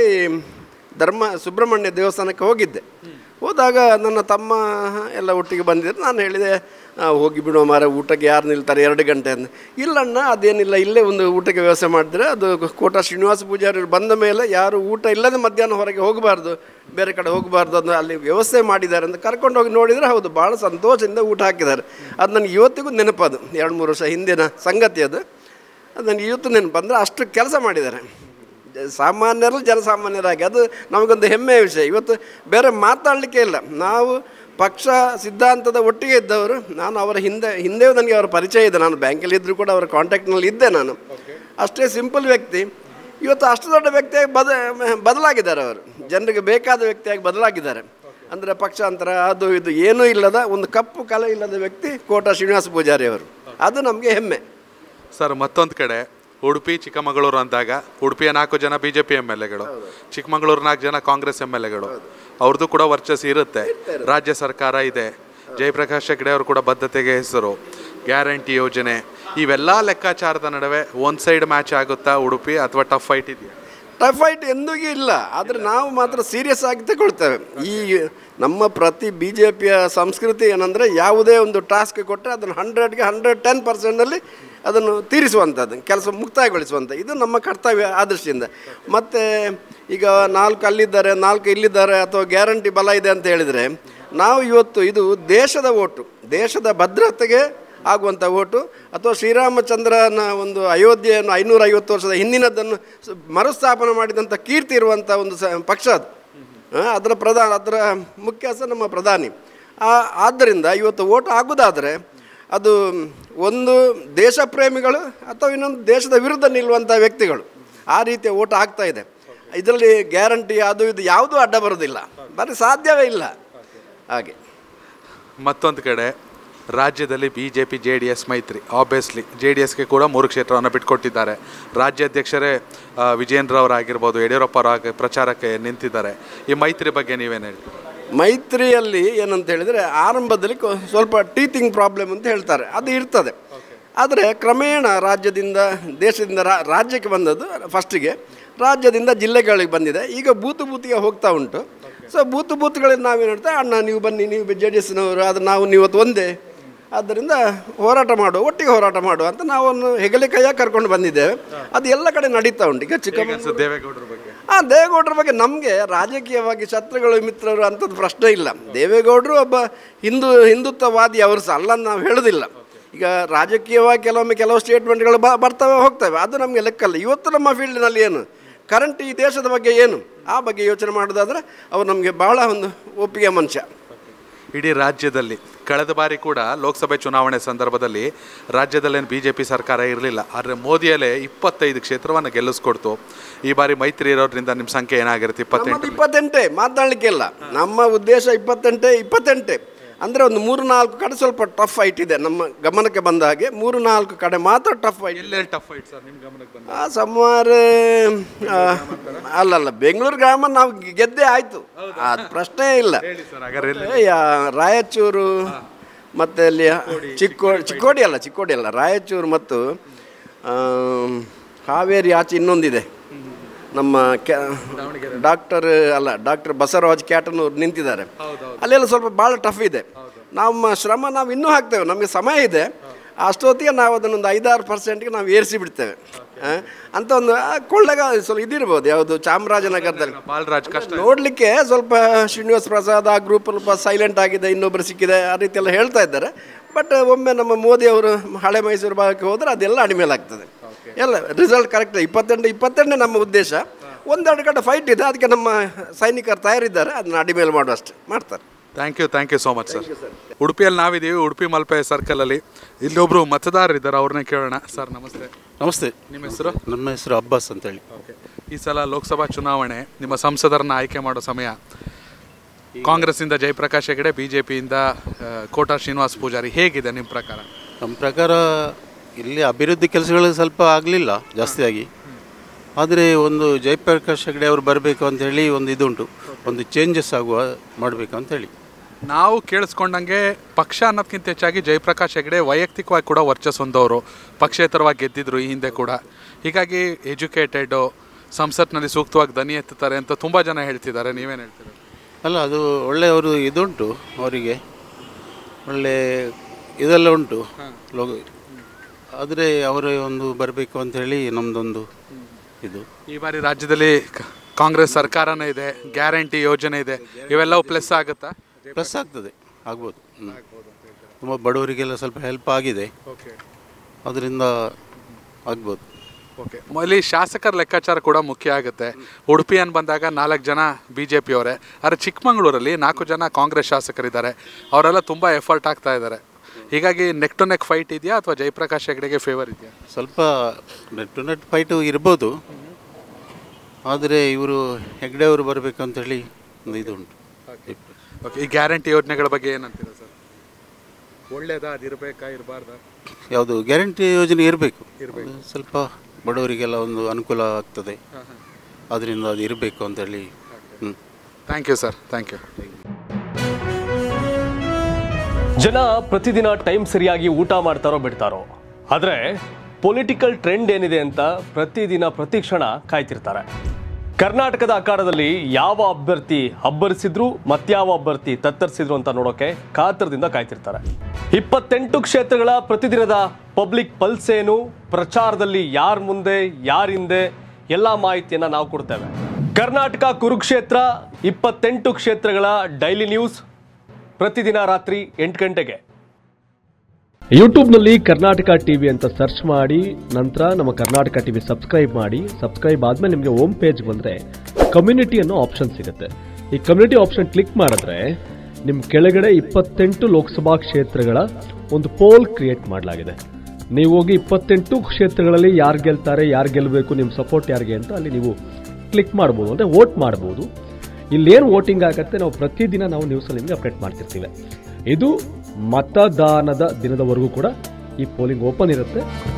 ಧರ್ಮ ಸುಬ್ರಹ್ಮಣ್ಯ ದೇವಸ್ಥಾನಕ್ಕೆ ಹೋಗಿದ್ದೆ ಹೋದಾಗ ನನ್ನ ತಮ್ಮ ಎಲ್ಲ ಒಟ್ಟಿಗೆ ಬಂದಿದ್ದರು ನಾನು ಹೇಳಿದೆ "ಆ, ಹೋಗಿ ಬಿಡುವ ಮಾರ ಊಟಕ್ಕೆ ಯಾರು ನಿಲ್ತಾರೆ ಎರಡು ಗಂಟೆ ಅಂತ ಇಲ್ಲಣ್ಣ ಅದೇನಿಲ್ಲ ಇಲ್ಲೇ ಒಂದು ಊಟಕ್ಕೆ ವ್ಯವಸ್ಥೆ ಮಾಡಿದ್ರೆ ಅದು ಕೋಟ ಶ್ರೀನಿವಾಸ ಪೂಜಾರಿ ಬಂದ ಮೇಲೆ ಯಾರು ಊಟ ಇಲ್ಲದೆ ಮಧ್ಯಾಹ್ನ ಹೊರಗೆ ಹೋಗಬಾರ್ದು ಬೇರೆ ಕಡೆ ಹೋಗಬಾರ್ದು ಅದನ್ನ ಅಲ್ಲಿ ವ್ಯವಸ್ಥೆ ಮಾಡಿದ್ದಾರೆ ಅಂತ ಕರ್ಕೊಂಡು ಹೋಗಿ ನೋಡಿದರೆ ಹೌದು ಭಾಳ ಸಂತೋಷದಿಂದ ಊಟ ಹಾಕಿದ್ದಾರೆ ಅದು ನನಗೆ ಇವತ್ತಿಗೂ ನೆನಪದು ಎರಡು ಮೂರು ವರ್ಷ ಹಿಂದಿನ ಸಂಗತಿ ಅದು ಅದು ನನಗೆ ಇವತ್ತು ನೆನಪು ಅಂದರೆ ಅಷ್ಟು ಕೆಲಸ ಮಾಡಿದ್ದಾರೆ ಜ- ಸಾಮಾನ್ಯರು ಜನಸಾಮಾನ್ಯರಾಗಿ ಅದು ನಮಗೊಂದು ಹೆಮ್ಮೆಯ ವಿಷಯ ಇವತ್ತು ಬೇರೆ ಮಾತಾಡಲಿಕ್ಕೆ ಇಲ್ಲ ನಾವು ಪಕ್ಷ ಸಿದ್ಧಾಂತದ ಒಟ್ಟಿಗೆ ಇದ್ದವರು ನಾನು ಅವರ ಹಿಂದೆ ಹಿಂದೆ ನನಗೆ ಅವರ ಪರಿಚಯ ಇದೆ ನಾನು ಬ್ಯಾಂಕಲ್ಲಿ ಇದ್ದರೂ ಕೂಡ ಅವರ ಕಾಂಟ್ಯಾಕ್ಟ್ನಲ್ಲಿ ಇದ್ದೆ ನಾನು ಅಷ್ಟೇ ಸಿಂಪಲ್ ವ್ಯಕ್ತಿ ಇವತ್ತು ಅಷ್ಟು ದೊಡ್ಡ ವ್ಯಕ್ತಿಯಾಗಿ ಬದ ಬದಲಾಗಿದ್ದಾರೆ ಅವರು ಜನರಿಗೆ ಬೇಕಾದ ವ್ಯಕ್ತಿಯಾಗಿ ಬದಲಾಗಿದ್ದಾರೆ ಅಂದರೆ ಪಕ್ಷಾಂತರ ಅದು ಇದು ಏನೂ ಇಲ್ಲದ ಒಂದು ಕಪ್ಪು ಕಲೆ ಇಲ್ಲದ ವ್ಯಕ್ತಿ ಕೋಟ ಶ್ರೀನಿವಾಸ ಪೂಜಾರಿ ಅವರು ಅದು ನಮಗೆ ಹೆಮ್ಮೆ ಸರ್ ಮತ್ತೊಂದು ಕಡೆ ಉಡುಪಿ ಚಿಕ್ಕಮಗಳೂರು ಅಂದಾಗ ಉಡುಪಿಯ ನಾಲ್ಕು ಜನ B J P M L ಎಗಳು ಚಿಕ್ಕಮಗಳೂರು ನಾಲ್ಕು ಜನ ಕಾಂಗ್ರೆಸ್ ಎಮ್ ಎಲ್ ಎಗಳು ಅವ್ರದ್ದು ಕೂಡ ವರ್ಚಸ್ಸು ಇರುತ್ತೆ ರಾಜ್ಯ ಸರ್ಕಾರ ಇದೆ ಜಯಪ್ರಕಾಶ್ ಹೆಗ್ಡೆ ಅವರು ಕೂಡ ಬದ್ಧತೆಗೆ ಹೆಸರು ಗ್ಯಾರಂಟಿ ಯೋಜನೆ ಇವೆಲ್ಲ ಲೆಕ್ಕಾಚಾರದ ನಡುವೆ ಒನ್ ಸೈಡ್ ಮ್ಯಾಚ್ ಆಗುತ್ತಾ ಉಡುಪಿ ಅಥವಾ ಟಫ್ ಫೈಟ್ ಇದೆಯಾ ಟಫ್ ಫೈಟ್ ಎಂದಿಗೂ ಇಲ್ಲ ಆದರೆ ನಾವು ಮಾತ್ರ ಸೀರಿಯಸ್ ಆಗಿ ತಗೊಳ್ತೇವೆ ಈ ನಮ್ಮ ಪ್ರತಿ ಬಿ ಜೆ ಪಿಯ ಸಂಸ್ಕೃತಿ ಏನಂದರೆ ಯಾವುದೇ ಒಂದು ಟಾಸ್ಕ್ ಕೊಟ್ಟರೆ ಅದನ್ನು ಹಂಡ್ರೆಡ್ಗೆ ಹಂಡ್ರೆಡ್ ಟೆನ್ ಪರ್ಸೆಂಟಲ್ಲಿ ಅದನ್ನು ತೀರಿಸುವಂಥದ್ದು ಕೆಲಸ ಮುಕ್ತಾಯಗೊಳಿಸುವಂಥ ಇದು ನಮ್ಮ ಕರ್ತವ್ಯ ಆ ದೃಷ್ಟಿಯಿಂದ ಮತ್ತು ಈಗ ನಾಲ್ಕು ಅಲ್ಲಿದ್ದಾರೆ ನಾಲ್ಕು ಇಲ್ಲಿದ್ದಾರೆ ಅಥವಾ ಗ್ಯಾರಂಟಿ ಬಲ ಇದೆ ಅಂತ ಹೇಳಿದರೆ ನಾವು ಇವತ್ತು ಇದು ದೇಶದ ಓಟು ದೇಶದ ಭದ್ರತೆಗೆ ಆಗುವಂಥ ಓಟು ಅಥವಾ ಶ್ರೀರಾಮಚಂದ್ರನ ಒಂದು ಅಯೋಧ್ಯೆಯನ್ನು ಐನೂರ ಐವತ್ತು ವರ್ಷದ ಹಿಂದಿನದನ್ನು ಸ- ಮರುಸ್ಥಾಪನೆ ಮಾಡಿದಂಥ ಕೀರ್ತಿ ಇರುವಂಥ ಒಂದು ಸ ಪಕ್ಷ ಅದು ಆ, ಅದರ ಪ್ರಧಾನ ಅದರ ಮುಖ್ಯಸ್ಥ ನಮ್ಮ ಪ್ರಧಾನಿ ಆ ಆದ್ದರಿಂದ ಇವತ್ತು ಓಟ್ ಆಗೋದಾದರೆ ಅದು ಒಂದು ದೇಶ ಪ್ರೇಮಿಗಳು ಅಥವಾ ಇನ್ನೊಂದು ದೇಶದ ವಿರುದ್ಧ ನಿಲ್ಲುವಂಥ ವ್ಯಕ್ತಿಗಳು ಆ ರೀತಿಯ ಓಟ್ ಆಗ್ತಾ ಇದೆ ಇದರಲ್ಲಿ ಗ್ಯಾರಂಟಿ ಅದು ಇದು ಯಾವುದೂ ಅಡ್ಡ ಬರೋದಿಲ್ಲ ಬರೀ ಸಾಧ್ಯವೇ ಇಲ್ಲ ಹಾಗೆ ಮತ್ತೊಂದು ಕಡೆ ರಾಜ್ಯದಲ್ಲಿ B J P J D S ಮೈತ್ರಿ ಆಬ್ವಿಯಸ್ಲಿ ಜೆ ಡಿ ಎಸ್ಗೆ ಕೂಡ ಮೂರು ಕ್ಷೇತ್ರವನ್ನು ಬಿಟ್ಕೊಟ್ಟಿದ್ದಾರೆ ರಾಜ್ಯಾಧ್ಯಕ್ಷರೇ ಆ, ವಿಜಯೇಂದ್ರ ಅವರಾಗಿರ್ಬೋದು ಯಡಿಯೂರಪ್ಪ ಅವರಾಗಿ ಪ್ರಚಾರಕ್ಕೆ ನಿಂತಿದ್ದಾರೆ ಈ ಮೈತ್ರಿ ಬಗ್ಗೆ ನೀವೇನು ಹೇಳ್ತೀರಿ ಮೈತ್ರಿಯಲ್ಲಿ ಏನಂತ ಹೇಳಿದರೆ ಆರಂಭದಲ್ಲಿ ಕೊ- ಸ್ವಲ್ಪ ಟೀತಿಂಗ್ ಪ್ರಾಬ್ಲಮ್ ಅಂತ ಹೇಳ್ತಾರೆ ಅದು ಇರ್ತದೆ ಆದರೆ ಕ್ರಮೇಣ ರಾಜ್ಯದಿಂದ ದೇಶದಿಂದ ರಾ- ರಾಜ್ಯಕ್ಕೆ ಬಂದದ್ದು ಫಸ್ಟಿಗೆ ರಾಜ್ಯದಿಂದ ಜಿಲ್ಲೆಗಳಿಗೆ ಬಂದಿದೆ ಈಗ ಬೂತು ಬೂತಿಗೆ ಹೋಗ್ತಾ ಉಂಟು ಸೊ ಬೂತು ಬೂತ್ಗಳಲ್ಲಿ ನಾವೇನು ಹೇಳ್ತೇವೆ ಅಣ್ಣ ನೀವು ಬನ್ನಿ ನೀವು ಜೆ ಡಿ ಎಸ್ನವರು ಅದು ನಾವು ನೀವತ್ತು ಒಂದೇ ಆದ್ದರಿಂದ ಹೋರಾಟ ಮಾಡುವ ಒಟ್ಟಿಗೆ ಹೋರಾಟ ಮಾಡುವ ಅಂತ ನಾವು ಒಂದು ಹೆಗಲೆ ಕೈಯಾಗಿ ಕರ್ಕೊಂಡು ಬಂದಿದ್ದೇವೆ ಅದು ಎಲ್ಲ ಕಡೆ ನಡೀತಾ ಉಂಟು ಈಗ ಚಿಕ್ಕಮಗಳೂರು ದೇವೇಗೌಡರ ಬಗ್ಗೆ ಆ ದೇವೇಗೌಡರ ಬಗ್ಗೆ ನಮಗೆ ರಾಜಕೀಯವಾಗಿ ಶತ್ರುಗಳು ಮಿತ್ರರು ಅಂಥದ್ದು ಪ್ರಶ್ನೆ ಇಲ್ಲ ದೇವೇಗೌಡರು ಒಬ್ಬ ಹಿಂದೂ ಹಿಂದುತ್ವವಾದಿ ಅವರು ಸಹ ಅಲ್ಲ ಅಂತ ನಾವು ಹೇಳೋದಿಲ್ಲ ಈಗ ರಾಜಕೀಯವಾಗಿ ಕೆಲವೊಮ್ಮೆ ಕೆಲವು ಸ್ಟೇಟ್ಮೆಂಟ್ಗಳು ಬ ಬರ್ತವೆ ಹೋಗ್ತವೆ ಅದು ನಮಗೆ ಲೆಕ್ಕಲ್ಲ ಇವತ್ತು ನಮ್ಮ ಫೀಲ್ಡ್ನಲ್ಲಿ ಏನು ಕರೆಂಟ್ ಈ ದೇಶದ ಬಗ್ಗೆ ಏನು ಆ ಬಗ್ಗೆ ಯೋಚನೆ ಮಾಡೋದಾದರೆ ಅವರು ನಮಗೆ ಬಹಳ ಒಂದು ಒಪ್ಪಿಗೆ ಮನುಷ್ಯ ಇಡೀ ರಾಜ್ಯದಲ್ಲಿ ಕಳೆದ ಬಾರಿ ಕೂಡ ಲೋಕಸಭೆ ಚುನಾವಣೆ ಸಂದರ್ಭದಲ್ಲಿ ರಾಜ್ಯದಲ್ಲೇನು ಬಿ ಜೆ ಪಿ ಸರ್ಕಾರ ಇರಲಿಲ್ಲ ಆದರೆ ಮೋದಿಯಲ್ಲೇ ಇಪ್ಪತ್ತೈದು ಕ್ಷೇತ್ರವನ್ನು ಗೆಲ್ಲಿಸ್ಕೊಡ್ತು ಈ ಬಾರಿ ಮೈತ್ರಿ ಇರೋದ್ರಿಂದ ನಿಮ್ಮ ಸಂಖ್ಯೆ ಏನಾಗಿರುತ್ತೆ ಇಪ್ಪತ್ತೆಂಟು ನಮ್ಮದು ಇಪ್ಪತ್ತೆಂಟೇ ಮಾತಾಡಲಿಕ್ಕೆ ಇಲ್ಲ ನಮ್ಮ ಉದ್ದೇಶ ಇಪ್ಪತ್ತೆಂಟೇ ಇಪ್ಪತ್ತೆಂಟೇ ಅಂದರೆ ಒಂದು ಮೂರು ನಾಲ್ಕು ಕಡೆ ಸ್ವಲ್ಪ ಟಫ್ ಫೈಟ್ ಇದೆ ನಮ್ಮ ಗಮನಕ್ಕೆ ಬಂದ ಹಾಗೆ ಮೂರು ನಾಲ್ಕು ಕಡೆ ಮಾತ್ರ ಟಫ್ ಫೈಟ್ ಎಲ್ಲೆಲ್ಲಿ ಟಫ್ ಫೈಟ್ ಸರ್ ನಿಮ್ಮ ಗಮನಕ್ಕೆ ಬಂದ ಆ ಸುಮಾರು ಆ, ಅಲ್ಲಲ್ಲ ಬೆಂಗಳೂರು ಗ್ರಾಮ ನಾವು ಗೆದ್ದೇ ಆಯಿತು ಅದು ಪ್ರಶ್ನೆ ಇಲ್ಲ ಹೇಳಿ ಸರ್ ಹಾಗಾದ್ರೆ ಎಲ್ಲಿ ಏ, ಆ, ರಾಯಚೂರು ಮತ್ತು ಅಲ್ಲಿ ಚಿಕ್ಕೋ ಚಿಕ್ಕೋಡಿ ಅಲ್ಲ ಚಿಕ್ಕೋಡಿ ಅಲ್ಲ ರಾಯಚೂರು ಮತ್ತು ಆಮ್, ಹಾವೇರಿ ಆಚೆ ಇನ್ನೊಂದಿದೆ ನಮ್ಮ ಕ್ಯಾ ಡಾಕ್ಟರ್ ಅಲ್ಲ ಡಾಕ್ಟರ್ ಬಸವರಾಜ್ ಕ್ಯಾಟನೂರು ನಿಂತಿದ್ದಾರೆ ಅಲ್ಲೆಲ್ಲ ಸ್ವಲ್ಪ ಭಾಳ ಟಫ್ ಇದೆ ನಮ್ಮ ಶ್ರಮ ನಾವು ಇನ್ನೂ ಹಾಕ್ತೇವೆ ನಮಗೆ ಸಮಯ ಇದೆ ಅಷ್ಟೊತ್ತಿಗೆ ನಾವು ಅದನ್ನೊಂದು ಐದಾರು ಪರ್ಸೆಂಟ್ಗೆ ನಾವು ಏರಿಸಿ ಬಿಡ್ತೇವೆ ಆ, ಅಂತ ಒಂದು ಆ, ಕೊಳ್ಳೆಗ ಸ್ವಲ್ಪ ಇದಿರ್ಬೋದು ಯಾವುದು ಚಾಮರಾಜನಗರದಲ್ಲಿ ಬಾಲರಾಜ್ ಕಷ್ಟ ನೋಡಲಿಕ್ಕೆ ಸ್ವಲ್ಪ ಶ್ರೀನಿವಾಸ್ ಪ್ರಸಾದ್ ಆ ಗ್ರೂಪ್ ಸ್ವಲ್ಪ ಸೈಲೆಂಟ್ ಆಗಿದೆ ಇನ್ನೊಬ್ಬರು ಸಿಕ್ಕಿದೆ ಆ ರೀತಿ ಎಲ್ಲ ಹೇಳ್ತಾ ಇದ್ದಾರೆ ಬಟ್ ಒಮ್ಮೆ ನಮ್ಮ ಮೋದಿ ಅವರು ಹಳೆ ಮೈಸೂರು ಭಾಗಕ್ಕೆ ಹೋದರೆ ಅದೆಲ್ಲ ಅಡಿಮೇಲಾಗ್ತದೆ ಎಲ್ಲ ರಿಸಲ್ಟ್ ಕರೆಕ್ಟ್ ಇಪ್ಪತ್ತೆಂಟು ಇಪ್ಪತ್ತೆಂಟನೇ ನಮ್ಮ ಉದ್ದೇಶ ಒಂದೆರಡು ಕಡೆ ಫೈಟ್ ಇದೆ ಅದಕ್ಕೆ ನಮ್ಮ ಸೈನಿಕರು ತಯಾರಿದ್ದಾರೆ ಅದನ್ನ ಅಡಿಮೇಲೆ ಮಾಡುವಷ್ಟು ಮಾಡ್ತಾರೆ thank you thank you so much sir ಉಡುಪಿಯಲ್ಲಿ ನಾವಿದ್ದೀವಿ ಉಡುಪಿ ಮಲ್ಪೆ ಸರ್ಕಲಲ್ಲಿ ಇಲ್ಲೊಬ್ರು ಮತದಾರರಿದ್ದಾರೆ ಅವ್ರನ್ನೇ ಕೇಳೋಣ ಸರ್ ನಮಸ್ತೆ ನಮಸ್ತೆ ನಿಮ್ಮ ಹೆಸರು ನಮ್ಮ ಹೆಸರು ಅಬ್ಬಾಸ್ ಅಂತೇಳಿ ಈ ಸಲ ಲೋಕಸಭಾ ಚುನಾವಣೆ ನಿಮ್ಮ ಸಂಸದರನ್ನ ಆಯ್ಕೆ ಮಾಡೋ ಸಮಯ ಕಾಂಗ್ರೆಸ್ಸಿಂದ ಜಯಪ್ರಕಾಶ್ ಹೆಗಡೆ ಬಿ ಜೆ ಪಿಯಿಂದ ಕೋಟಾ ಶ್ರೀನಿವಾಸ್ ಪೂಜಾರಿ ಹೇಗಿದೆ ನಿಮ್ಮ ಪ್ರಕಾರ ನಮ್ಮ ಪ್ರಕಾರ ಇಲ್ಲಿ ಅಭಿವೃದ್ಧಿ ಕೆಲಸಗಳು ಸ್ವಲ್ಪ ಆಗಲಿಲ್ಲ ಜಾಸ್ತಿಯಾಗಿ ಆದರೆ ಒಂದು ಜಯಪ್ರಕಾಶ್ ಹೆಗಡೆ ಅವರು ಬರಬೇಕು ಅಂತ ಹೇಳಿ ಒಂದು ಇದುಂಟು ಒಂದು ಚೇಂಜಸ್ ಆಗುವ ಮಾಡಬೇಕು ಅಂತ ಹೇಳಿ ನಾವು ಕೇಳಿಸ್ಕೊಂಡಂಗೆ ಪಕ್ಷ ಅನ್ನೋದಕ್ಕಿಂತ ಹೆಚ್ಚಾಗಿ ಜಯಪ್ರಕಾಶ್ ಹೆಗಡೆ ವೈಯಕ್ತಿಕವಾಗಿ ಕೂಡ ವರ್ಚಸ್ ಹೊಂದವರು ಪಕ್ಷೇತರವಾಗಿ ಗೆದ್ದಿದ್ರು ಈ ಹಿಂದೆ ಕೂಡ ಹೀಗಾಗಿ ಎಜುಕೇಟೆಡು ಸಂಸತ್ನಲ್ಲಿ ಸೂಕ್ತವಾಗಿ ದನಿ ಎತ್ತುತ್ತಾರೆ ಅಂತ ತುಂಬ ಜನ ಹೇಳ್ತಿದ್ದಾರೆ ನೀವೇನು ಹೇಳ್ತೀರಾ ಅಲ್ಲ ಅದು ಒಳ್ಳೆ ಅವರು ಇದುಂಟು ಅವರಿಗೆ ಒಳ್ಳೆ ಇದೆಲ್ಲ ಉಂಟು ಲೋಗ ಆದರೆ ಅವರೇ ಒಂದು ಬರಬೇಕು ಅಂತ ಹೇಳಿ ನಮ್ಮದೊಂದು ಇದು ಈ ಬಾರಿ ರಾಜ್ಯದಲ್ಲಿ ಕ- ಕಾಂಗ್ರೆಸ್ ಸರ್ಕಾರನೇ ಇದೆ ಗ್ಯಾರಂಟಿ ಯೋಜನೆ ಇದೆ ಇವೆಲ್ಲವೂ ಪ್ಲಸ್ ಆಗುತ್ತಾ ಪ್ಲಸ್ ಆಗ್ತದೆ ಆಗ್ಬೋದು ಹ್ಮ್. ತುಂಬ ಬಡವರಿಗೆಲ್ಲ ಸ್ವಲ್ಪ ಹೆಲ್ಪ್ ಆಗಿದೆ ಓಕೆ ಅದರಿಂದ ಆಗ್ಬೋದು ಓಕೆ ಇಲ್ಲಿ ಶಾಸಕರ ಲೆಕ್ಕಾಚಾರ ಕೂಡ ಮುಖ್ಯ ಆಗುತ್ತೆ ಉಡುಪಿ ಅನ್ ಬಂದಾಗ ನಾಲ್ಕು ಜನ ಬಿ ಜೆ ಪಿಯವರೇ ಆದರೆ ಚಿಕ್ಕಮಗಳೂರಲ್ಲಿ ನಾಲ್ಕು ಜನ ಕಾಂಗ್ರೆಸ್ ಶಾಸಕರಿದ್ದಾರೆ ಅವರೆಲ್ಲ ತುಂಬ ಎಫರ್ಟ್ ಆಗ್ತಾ ಇದ್ದಾರೆ ಹೀಗಾಗಿ ನೆಕ್ ಟು ನೆಕ್ ಫೈಟ್ ಇದೆಯಾ ಅಥವಾ ಜಯಪ್ರಕಾಶ್ ಹೆಗಡೆಗೆ ಫೇವರ್ ಇದೆಯಾ ಸ್ವಲ್ಪ ನೆಟ್ ಟು ನೆಟ್ ಫೈಟು ಇರ್ಬೋದು ಆದರೆ ಇವರು ಹೆಗ್ಡೆ ಅವರು ಬರಬೇಕಂತ ಹೇಳಿ ಒಂದು ಇದು ಉಂಟು ಓಕೆ ಈ ಗ್ಯಾರಂಟಿ ಯೋಜನೆಗಳ ಬಗ್ಗೆ ಏನಂತೀರಾ ಸರ್ ಒಳ್ಳೇದಾ ಅದು ಇರಬೇಕಾ ಇರಬಾರ್ದಾ ಯಾವುದು ಗ್ಯಾರಂಟಿ ಯೋಜನೆ ಇರಬೇಕು ಸ್ವಲ್ಪ ಬಡವರಿಗೆಲ್ಲ ಒಂದು ಅನುಕೂಲ ಆಗ್ತದೆ ಅದರಿಂದ ಅದು ಇರಬೇಕು ಅಂತ ಹೇಳಿ ಹ್ಞೂ thank you sir thank you ಜನ ಪ್ರತಿದಿನ ಟೈಮ್ ಸರಿಯಾಗಿ ಊಟ ಮಾಡ್ತಾರೋ ಬಿಡ್ತಾರೋ ಆದರೆ ಪೊಲಿಟಿಕಲ್ ಟ್ರೆಂಡ್ ಏನಿದೆ ಅಂತ ಪ್ರತಿದಿನ ಪ್ರತಿ ಕ್ಷಣ ಕಾಯ್ತಿರ್ತಾರೆ ಕರ್ನಾಟಕದ ಆಕಾರದಲ್ಲಿ ಯಾವ ಅಭ್ಯರ್ಥಿ ಅಬ್ಬರಿಸಿದ್ರು ಮತ್ಯಾವ ಅಭ್ಯರ್ಥಿ ತತ್ತರಿಸಿದ್ರು ಅಂತ ನೋಡೋಕೆ ಕಾತರದಿಂದ ಕಾಯ್ತಿರ್ತಾರೆ ಇಪ್ಪತ್ತೆಂಟು ಕ್ಷೇತ್ರಗಳ ಪ್ರತಿದಿನದ ಪಬ್ಲಿಕ್ ಪಲ್ಸ್ ಏನು ಪ್ರಚಾರದಲ್ಲಿ ಯಾರ ಮುಂದೆ ಯಾರ ಹಿಂದೆ ಎಲ್ಲ ಮಾಹಿತಿಯನ್ನ ನಾವು ಕೊಡ್ತೇವೆ ಕರ್ನಾಟಕ ಕುರುಕ್ಷೇತ್ರ ಇಪ್ಪತ್ತೆಂಟು ಕ್ಷೇತ್ರಗಳ ಡೈಲಿ ನ್ಯೂಸ್ ಪ್ರತಿದಿನ ರಾತ್ರಿ ಎಂಟು ಗಂಟೆಗೆ ಯೂಟ್ಯೂಬ್ನಲ್ಲಿ ಕರ್ನಾಟಕ ಟಿವಿ ಅಂತ ಸರ್ಚ್ ಮಾಡಿ ನಂತರ ನಮ್ಮ ಕರ್ನಾಟಕ ಟಿವಿ ಸಬ್ಸ್ಕ್ರೈಬ್ ಮಾಡಿ ಸಬ್ಸ್ಕ್ರೈಬ್ ಆದ್ಮೇಲೆ ನಿಮಗೆ ಹೋಮ್ ಪೇಜ್ ಬಂದರೆ ಕಮ್ಯುನಿಟಿ ಅನ್ನೋ ಆಪ್ಷನ್ ಸಿಗುತ್ತೆ ಈ ಕಮ್ಯುನಿಟಿ ಆಪ್ಷನ್ ಕ್ಲಿಕ್ ಮಾಡಿದ್ರೆ ನಿಮ್ಮ ಕೆಳಗಡೆ ಇಪ್ಪತ್ತೆಂಟು ಲೋಕಸಭಾ ಕ್ಷೇತ್ರಗಳ ಒಂದು ಪೋಲ್ ಕ್ರಿಯೇಟ್ ಮಾಡಲಾಗಿದೆ ನೀವು ಹೋಗಿ ಇಪ್ಪತ್ತೆಂಟು ಕ್ಷೇತ್ರಗಳಲ್ಲಿ ಯಾರು ಗೆಲ್ತಾರೆ ಯಾರು ಗೆಲ್ಲಬೇಕು ನಿಮ್ಮ ಸಪೋರ್ಟ್ ಯಾರಿಗೆ ಅಂತ ಅಲ್ಲಿ ನೀವು ಕ್ಲಿಕ್ ಮಾಡ್ಬೋದು ಅಂದರೆ ವೋಟ್ ಮಾಡ್ಬೋದು ಇಲ್ಲೇನು ವೋಟಿಂಗ್ ಆಗುತ್ತೆ ನಾವು ಪ್ರತಿದಿನ ನಾವು ನ್ಯೂಸಲ್ಲಿ ನಿಮಗೆ ಅಪ್ಡೇಟ್ ಮಾಡ್ತಿರ್ತೀವಿ ಇದು ಮತದಾನದ ದಿನದವರೆಗೂ ಕೂಡ ಈ ಪೋಲಿಂಗ್ ಓಪನ್ ಇರುತ್ತೆ